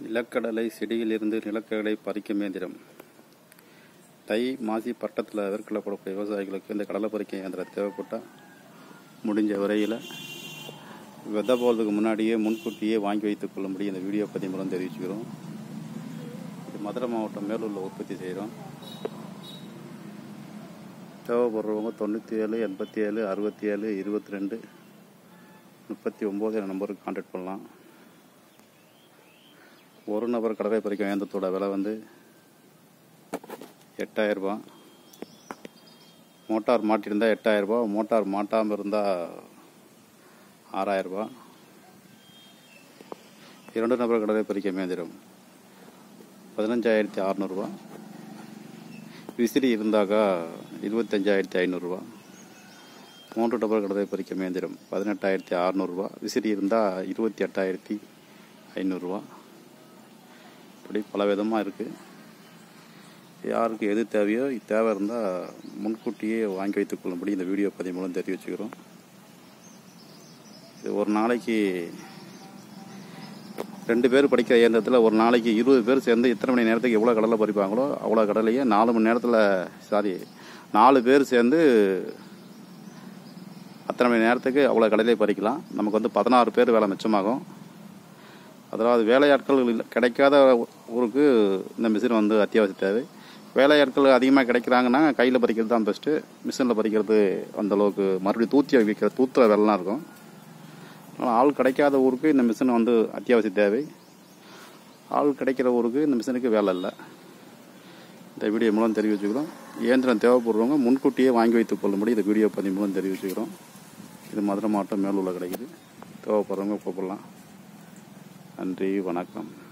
நிலக்கடலை செடியிலிருந்து நிலக்கடலை பறிக்கும் இயந்திரம் தை மாசி பட்டத்தில் வேர்க்கடலை போடக்கூடிய விவசாயிகளுக்கு இந்த கடலை பறிக்கும் இயந்திரம் தேவைப்பட்டால் முடிஞ்ச வரையில் விதை போகிறதுக்கு முன்னாடியே முன்கூட்டியே வாங்கி வைத்துக் கொள்ளும்படி இந்த வீடியோ பதிவு மூலம் தெரிவிச்சுக்கிறோம் இது மதுரை மாவட்டம் மேலூரில் உற்பத்தி செய்கிறோம் தேவைப்படுறவங்க தொண்ணூற்றி ஏழு எண்பத்தி ஏழு அறுபத்தி ஏழு இருபத்தி ரெண்டு முப்பத்தி ஒம்பது நம்பருக்கு கான்டாக்ட் பண்ணலாம் ஒரு நபர் கடலை பறிக்கும் இயந்திரத்தோட விலை வந்து எட்டாயிரரூபா மோட்டார் மாட்டியிருந்தால் எட்டாயிரரூபா மோட்டார் மாட்டாமல் இருந்தால் ஆறாயிரரூபா இரண்டு நபர் கடலை பறிக்கும் இயந்திரம் பதினஞ்சாயிரத்தி அறநூறுபா விசிறி இருந்தாக்கா இருபத்தஞ்சாயிரத்தி ஐநூறுரூவா மூன்று டபர் கடலை பறிக்கும் இயந்திரம் பதினெட்டாயிரத்தி அறநூறுபா விசிறி இருந்தால் இருபத்தி எட்டாயிரத்தி ஐநூறுரூவா இப்படி பல விதமாக இருக்குது யாருக்கு எது தேவையோ தேவை இருந்தால் முன்கூட்டியே வாங்கி வைத்துக் கொள்ளும்படி இந்த வீடியோ பதிவு மூலம் தெரிவிச்சுக்கிறோம் இது ஒரு நாளைக்கு ரெண்டு பேர் படிக்கிற இயந்திரத்தில் ஒரு நாளைக்கு இருபது பேர் சேர்ந்து இத்தனை மணி நேரத்துக்கு எவ்வளோ கடலை பறிப்பாங்களோ அவ்வளோ கடலையே நாலு மணி நேரத்தில் சாரி நாலு பேர் சேர்ந்து அத்தனை மணி நேரத்துக்கு அவ்வளோ கடலை பறிக்கலாம் நமக்கு வந்து பதினாறு பேர் வேலை மிச்சமாகும் அதாவது வேலையாட்கள் இல்ல- கிடைக்காத ஊருக்கு இந்த மிஷின் வந்து அத்தியாவசிய தேவை வேலையாட்கள் அதிகமாக கிடைக்கிறாங்கன்னா கையில் பறிக்கிறது தான் பெஸ்ட்டு மிஷினில் பறிக்கிறது அந்த அளவுக்கு மறுபடியும் தூத்தி வைக்கிற தூத்துற வேலைலாம் இருக்கும் ஆனால் ஆள் கிடைக்காத ஊருக்கு இந்த மிஷின் வந்து அத்தியாவசிய தேவை ஆள் கிடைக்கிற ஊருக்கு இந்த மிஷினுக்கு வேலை இல்லை இந்த வீடியோ மூலம் தெரிவிச்சுக்கிறோம் இயந்திரம் தேவைப்படுறவங்க முன்கூட்டியே வாங்கி வைத்துக் கொள்ளும்படி இந்த வீடியோ பதிவு மூலம் தெரிவிச்சுக்கிறோம் இது மதுரை மாவட்டம் மேலூரில் கிடைக்குது தேவைப்படுறவங்க கூப்பிடலாம் நன்றி வணக்கம்